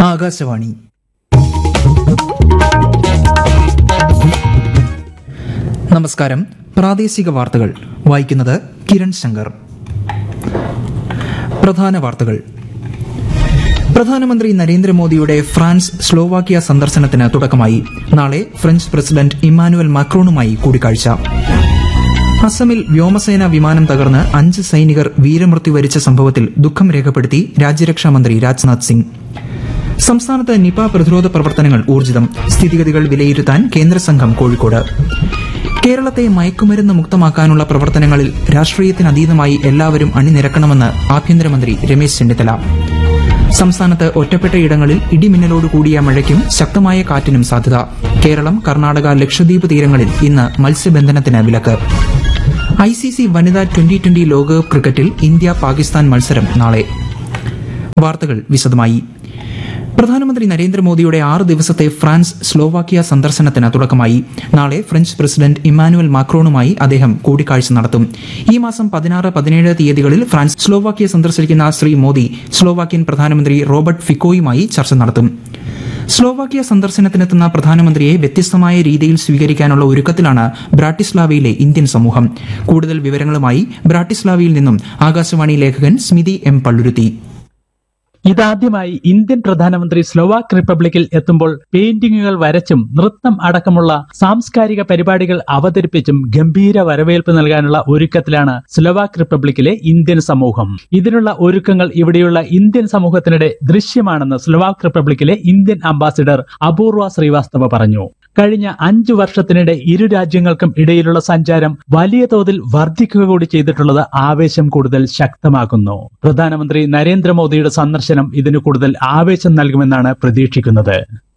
ആകാശവാണി നമസ്കാരം പ്രാദേശിക വാർത്തകൾ വായിക്കുന്നത് കിരൺ ശങ്കർ പ്രധാന വാർത്തകൾ പ്രധാനമന്ത്രി നരേന്ദ്രമോദിയുടെ ഫ്രാൻസ് സ്ലോവാക്യ സന്ദർശനത്തിന് തുടക്കമായി നാളെ ഫ്രഞ്ച് പ്രസിഡന്റ് ഇമ്മാനുവൽ മാക്രോണുമായി കൂടിക്കാഴ്ച അസമിൽ വ്യോമസേന വിമാനം തകർന്ന് അഞ്ച് സൈനികർ വീരമൃത്യു വരിച്ച സംഭവത്തിൽ ദുഃഖം രേഖപ്പെടുത്തി രാജ്യരക്ഷാമന്ത്രി രാജ്നാഥ് സിംഗ് സംസ്ഥാനത്ത് നിപ പ്രതിരോധ പ്രവർത്തനങ്ങൾ ഊർജിതം സ്ഥിതിഗതികൾ വിലയിരുത്താൻ കേന്ദ്ര സംഘം കോഴിക്കോട് കേരളത്തെ മയക്കുമരുന്ന് മുക്തമാക്കാനുള്ള പ്രവർത്തനങ്ങളിൽ രാഷ്ട്രീയത്തിനതീതമായി എല്ലാവരും അണിനിരക്കണമെന്ന് ആഭ്യന്തരമന്ത്രി രമേശ് ചെന്നിത്തല സംസ്ഥാനത്ത് ഒറ്റപ്പെട്ടയിടങ്ങളിൽ ഇടിമിന്നലോട് കൂടിയ മഴയ്ക്കും ശക്തമായ കാറ്റിനും സാധ്യത കേരളം കർണാടക ലക്ഷദ്വീപ് തീരങ്ങളിൽ ഇന്ന് മത്സ്യബന്ധനത്തിന് വിലക്ക് ഐ സി സി വനിതാ ട്വന്റി ട്വന്റി ലോകകപ്പ് ക്രിക്കറ്റിൽ ഇന്ത്യ പാകിസ്ഥാൻ മത്സരം നാളെ വാർത്തകൾ വിശദമായി പ്രധാനമന്ത്രി നരേന്ദ്രമോദിയുടെ ആറ് ദിവസത്തെ ഫ്രാൻസ് സ്ലോവാക്യ സന്ദർശനത്തിന് തുടക്കമായി നാളെ ഫ്രഞ്ച് പ്രസിഡന്റ് ഇമ്മാനുവൽ മാക്രോണുമായി അദ്ദേഹം കൂടിക്കാഴ്ച നടത്തും ഈ മാസം പതിനാറ് പതിനേഴ് തീയതികളിൽ ഫ്രാൻസ് സ്ലോവാക്യ സന്ദർശിക്കുന്ന ശ്രീ മോദി സ്ലോവാക്യൻ പ്രധാനമന്ത്രി റോബർട്ട് ഫിക്കോയുമായി ചർച്ച നടത്തും സ്ലോവാക്യ സന്ദർശനത്തിനെത്തുന്ന പ്രധാനമന്ത്രിയെ വ്യത്യസ്തമായ രീതിയിൽ സ്വീകരിക്കാനുള്ള ഒരുക്കത്തിലാണ് ബ്രാട്ടിസ്ലാവയിലെ ഇന്ത്യൻ സമൂഹം കൂടുതൽ വിവരങ്ങളുമായി ബ്രാട്ടിസ്ലാവയിൽ നിന്നും ആകാശവാണി ലേഖകൻ സ്മിതി എം പള്ളുരുത്തി ഇതാദ്യമായി ഇന്ത്യൻ പ്രധാനമന്ത്രി സ്ലോവാക് റിപ്പബ്ലിക്കിൽ എത്തുമ്പോൾ പെയിന്റിങ്ങുകൾ വരച്ചും നൃത്തം അടക്കമുള്ള സാംസ്കാരിക പരിപാടികൾ അവതരിപ്പിച്ചും ഗംഭീര വരവേൽപ്പ് നൽകാനുള്ള ഒരുക്കത്തിലാണ് സ്ലോവാക് റിപ്പബ്ലിക്കിലെ ഇന്ത്യൻ സമൂഹം ഇതിനുള്ള ഒരുക്കങ്ങൾ ഇവിടെയുള്ള ഇന്ത്യൻ സമൂഹത്തിനിടെ ദൃശ്യമാണെന്ന് സ്ലോവാക് റിപ്പബ്ലിക്കിലെ ഇന്ത്യൻ അംബാസിഡർ അപൂർവ ശ്രീവാസ്തവ പറഞ്ഞു കഴിഞ്ഞ അഞ്ചു വർഷത്തിനിടെ ഇരു രാജ്യങ്ങൾക്കും ഇടയിലുള്ള സഞ്ചാരം വലിയ തോതിൽ വർദ്ധിക്കുക കൂടി ചെയ്തിട്ടുള്ളത് ആവേശം കൂടുതൽ ശക്തമാക്കുന്നു പ്രധാനമന്ത്രി നരേന്ദ്രമോദിയുടെ സന്ദർശനം ഇതിന് കൂടുതൽ ആവേശം നൽകുമെന്നാണ് പ്രതീക്ഷിക്കുന്നത്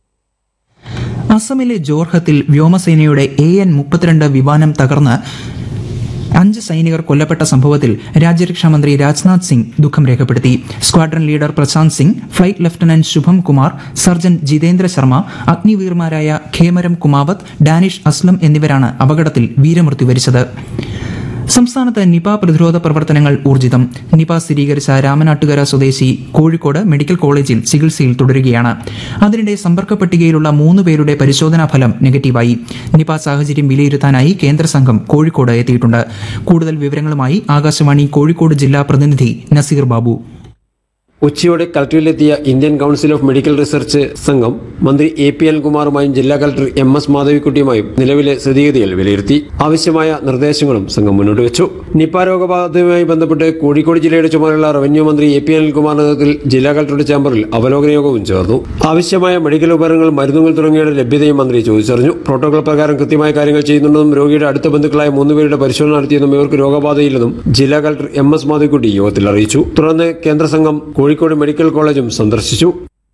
അസമിലെ ജോർഹത്തിൽ വ്യോമസേനയുടെ എ എൻ മുപ്പത്തിരണ്ട് വിമാനം തകർന്ന് അഞ്ച് സൈനികർ കൊല്ലപ്പെട്ട സംഭവത്തിൽ രാജ്യരക്ഷാമന്ത്രി രാജ്നാഥ് സിംഗ് ദുഃഖം രേഖപ്പെടുത്തി squadron leader Prashant Singh flight lieutenant Shubham Kumar surgeon Jitendra Sharma അഗ്നിവീർമാരായ ഖേമരം കുമാവത്ത് ഡാനിഷ് അസ്ലം എന്നിവരാണ് അപകടത്തിൽ വീരമൃത്യു വരിച്ചത് സംസ്ഥാനത്ത് നിപ പ്രതിരോധ പ്രവർത്തനങ്ങൾ ഊർജിതം നിപ സ്ഥിരീകരിച്ച രാമനാട്ടുകര സ്വദേശി കോഴിക്കോട് മെഡിക്കൽ കോളേജിൽ ചികിത്സയിൽ തുടരുകയാണ് അതിനിടെ സമ്പർക്ക പട്ടികയിലുള്ള മൂന്ന് പേരുടെ പരിശോധനാ ഫലം നെഗറ്റീവായി നിപ സാഹചര്യം വിലയിരുത്താനായി കേന്ദ്ര സംഘം കോഴിക്കോട് എത്തിയിട്ടുണ്ട് കൂടുതൽ വിവരങ്ങളുമായി ആകാശവാണി കോഴിക്കോട് ജില്ലാ പ്രതിനിധി നസീർ ബാബു ഉച്ചയോടെ കളക്ടറിലെത്തിയ Indian Council of Medical Research സംഘം മന്ത്രി എ പി അനിൽകുമാറുമായും ജില്ലാ കളക്ടർ എം എസ് മാധവിക്കുട്ടിയുമായും നിലവിലെ സ്ഥിതിഗതികൾ വിലയിരുത്തി ആവശ്യമായ നിർദ്ദേശങ്ങളും സംഘം മുന്നോട്ട് വെച്ചു നിപ രോഗബാധയുമായി ബന്ധപ്പെട്ട് കോഴിക്കോട് ജില്ലയുടെ ചുമതലയുള്ള റവന്യൂ മന്ത്രി എ പി അനിൽകുമാറിന്റെ നേതൃത്വത്തിൽ ജില്ലാ കളക്ടറുടെ ചേംബറിൽ അവലോകന യോഗവും ചേർന്നു ആവശ്യമായ മെഡിക്കൽ ഉപകരണങ്ങൾ മരുന്നുകൾ തുടങ്ങിയവയുടെ ലഭ്യതയും മന്ത്രി ചോദിച്ചറിഞ്ഞു പ്രോട്ടോകോൾ പ്രകാരം കൃത്യമായ കാര്യങ്ങൾ ചെയ്യുന്നുണ്ടെന്നും രോഗിയുടെ അടുത്ത ബന്ധുക്കളായ മൂന്നുപേരുടെ പരിശോധന നടത്തിയെന്നും ഇവർക്ക് രോഗബാധയില്ലെന്നും ജില്ലാ കളക്ടർ എം എസ് മാധവിക്കുട്ടി യോഗത്തിൽ അറിയിച്ചു തുടർന്ന് കേന്ദ്ര സംഘം കോഴിക്കോട് മെഡിക്കൽ കോളേജും സന്ദർശിച്ചു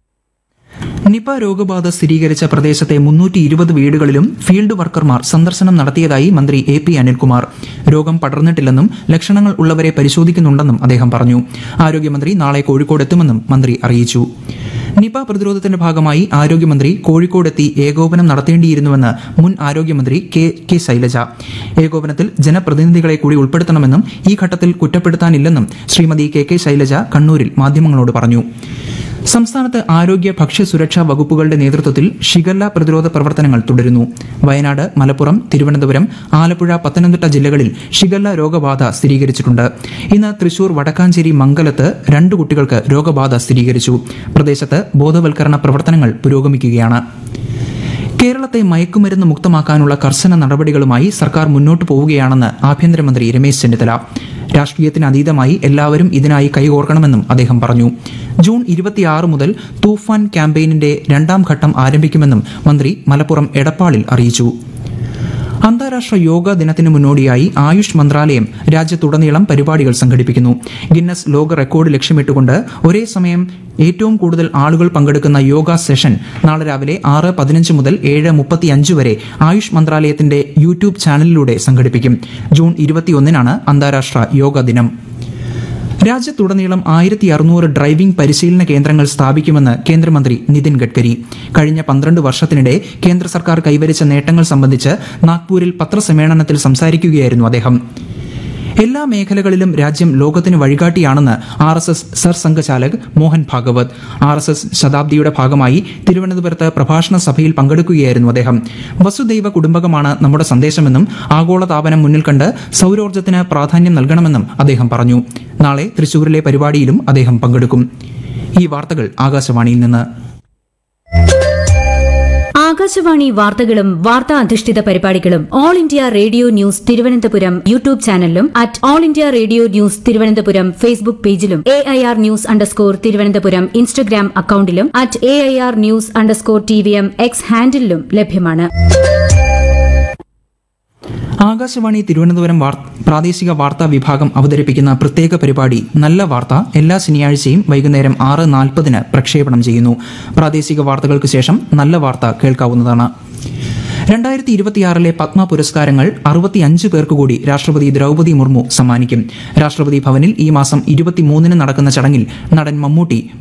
നിപ രോഗബാധ സ്ഥിരീകരിച്ച പ്രദേശത്തെ മുന്നൂറ്റി ഇരുപത് വീടുകളിലും ഫീൽഡ് വർക്കർമാർ സന്ദർശനം നടത്തിയതായി മന്ത്രി എ പി അനിൽകുമാർ രോഗം പടർന്നിട്ടില്ലെന്നും ലക്ഷണങ്ങൾ ഉള്ളവരെ പരിശോധിക്കുന്നുണ്ടെന്നും അദ്ദേഹം പറഞ്ഞു ആരോഗ്യമന്ത്രി നാളെ കോഴിക്കോട് എത്തുമെന്നും മന്ത്രി അറിയിച്ചു നിപ പ്രതിരോധത്തിന്റെ ഭാഗമായി ആരോഗ്യമന്ത്രി കോഴിക്കോടെത്തി ഏകോപനം നടത്തേണ്ടിയിരുന്നുവെന്ന് മുൻ ആരോഗ്യമന്ത്രി കെ കെ ശൈലജ ഏകോപനത്തിൽ ജനപ്രതിനിധികളെ കൂടി ഉൾപ്പെടുത്തണമെന്നും ഈ ഘട്ടത്തിൽ കുറ്റപ്പെടുത്താനില്ലെന്നും ശ്രീമതി കെ കെ ശൈലജ കണ്ണൂരിൽ മാധ്യമങ്ങളോട് പറഞ്ഞു സംസ്ഥാനത്ത് ആരോഗ്യ ഭക്ഷ്യ സുരക്ഷാ വകുപ്പുകളുടെ നേതൃത്വത്തിൽ ഷിഗല്ല പ്രതിരോധ പ്രവർത്തനങ്ങൾ തുടരുന്നു വയനാട് മലപ്പുറം തിരുവനന്തപുരം ആലപ്പുഴ പത്തനംതിട്ട ജില്ലകളിൽ ഷിഗല്ല രോഗബാധ സ്ഥിരീകരിച്ചിട്ടുണ്ട് ഇന്ന് തൃശൂർ വടക്കാഞ്ചേരി മംഗലത്ത് രണ്ട് കുട്ടികൾക്ക് രോഗബാധ സ്ഥിരീകരിച്ചു പ്രദേശത്ത് ബോധവൽക്കരണ പ്രവർത്തനങ്ങൾ പുരോഗമിക്കുകയാണ് കേരളത്തെ മയക്കുമരുന്ന് മുക്തമാക്കാനുള്ള കർശന നടപടികളുമായി സർക്കാർ മുന്നോട്ട് പോവുകയാണെന്ന് ആഭ്യന്തരമന്ത്രി രമേശ് ചെന്നിത്തല രാഷ്ട്രീയത്തിന് അതീതമായി എല്ലാവരും ഇതിനായി കൈകോർക്കണമെന്നും അദ്ദേഹം പറഞ്ഞു ജൂൺ ഇരുപത്തിയാറ് മുതൽ തൂഫാൻ ക്യാമ്പയിനിന്റെ രണ്ടാം ഘട്ടം ആരംഭിക്കുമെന്നും മന്ത്രി മലപ്പുറം എടപ്പാളിൽ അറിയിച്ചു അന്താരാഷ്ട്ര യോഗ ദിനത്തിന് മുന്നോടിയായി ആയുഷ് മന്ത്രാലയം രാജ്യത്തുടനീളം പരിപാടികൾ സംഘടിപ്പിക്കുന്നു ഗിന്നസ് ലോക റെക്കോർഡ് ലക്ഷ്യമിട്ടുകൊണ്ട് ഒരേ സമയം ഏറ്റവും കൂടുതൽ ആളുകൾ പങ്കെടുക്കുന്ന യോഗ സെഷൻ നാളെ രാവിലെ ആറ് പതിനഞ്ച് മുതൽ ഏഴ് മുപ്പത്തിയഞ്ച് വരെ ആയുഷ് മന്ത്രാലയത്തിന്റെ യൂട്യൂബ് ചാനലിലൂടെ സംഘടിപ്പിക്കും ജൂൺ ഇരുപത്തിയൊന്നിനാണ് അന്താരാഷ്ട്ര യോഗ ദിനം രാജ്യത്തുടനീളം ആയിരത്തി അറുന്നൂറ് ഡ്രൈവിംഗ് പരിശീലന കേന്ദ്രങ്ങൾ സ്ഥാപിക്കുമെന്ന് കേന്ദ്രമന്ത്രി നിതിൻ ഗഡ്കരി കഴിഞ്ഞ പന്ത്രണ്ട് വർഷത്തിനിടെ കേന്ദ്ര സർക്കാർ കൈവരിച്ച നേട്ടങ്ങൾ സംബന്ധിച്ച് നാഗ്പൂരിൽ പത്രസമ്മേളനത്തിൽ സംസാരിക്കുകയായിരുന്നു അദ്ദേഹം എല്ലാ മേഖലകളിലും രാജ്യം ലോകത്തിന് വഴികാട്ടിയാണെന്ന് R S S Sarsanghchalak Mohan Bhagwat R S S ശതാബ്ദിയുടെ ഭാഗമായി തിരുവനന്തപുരത്ത് പ്രഭാഷണ സഭയിൽ പങ്കെടുക്കുകയായിരുന്നു അദ്ദേഹം വസുദൈവ കുടുംബകമാണ് നമ്മുടെ സന്ദേശമെന്നും ആഗോളതാപനം മുന്നിൽ കണ്ട് സൌരോർജ്ജത്തിന് പ്രാധാന്യം നൽകണമെന്നും അദ്ദേഹം പറഞ്ഞു നാളെ തൃശൂരിലെ പരിപാടിയിലും അദ്ദേഹം പങ്കെടുക്കും ഈ വാർത്തകൾ ആകാശവാണിയിൽ നിന്ന് ആകാശവാണി വാർത്തകളും വാർത്താ അധിഷ്ഠിത പരിപാടികളും All India Radio news Thiruvananthapuram YouTube ചാനലിലും at All India Radio news Thiruvananthapuram Facebook പേജിലും A I R news underscore Thiruvananthapuram Instagram അക്കൌണ്ടിലും at A I R news underscore T V M X ഹാൻഡിലും ലഭ്യമാണ് ആകാശവാണി തിരുവനന്തപുരം വാർ- പ്രാദേശിക വാർത്താ വിഭാഗം അവതരിപ്പിക്കുന്ന പ്രത്യേക പരിപാടി നല്ല വാർത്ത എല്ലാ ശനിയാഴ്ചയും വൈകുന്നേരം ആറ് നാൽപ്പതിന് പ്രക്ഷേപണം ചെയ്യുന്നു പ്രാദേശിക വാർത്തകൾക്ക് ശേഷം നല്ല വാർത്ത കേൾക്കാവുന്നതാണ് രണ്ടായിരത്തി ഇരുപത്തിയാറിലെ പത്മ പുരസ്കാരങ്ങൾ അറുപത്തിയഞ്ച് പേർക്ക് കൂടി രാഷ്ട്രപതി ദ്രൗപദി മുർമു സമ്മാനിക്കും രാഷ്ട്രപതി ഭവനിൽ ഈ മാസം ഇരുപത്തിമൂന്നിന് നടക്കുന്ന ചടങ്ങിൽ നടൻ മമ്മൂട്ടി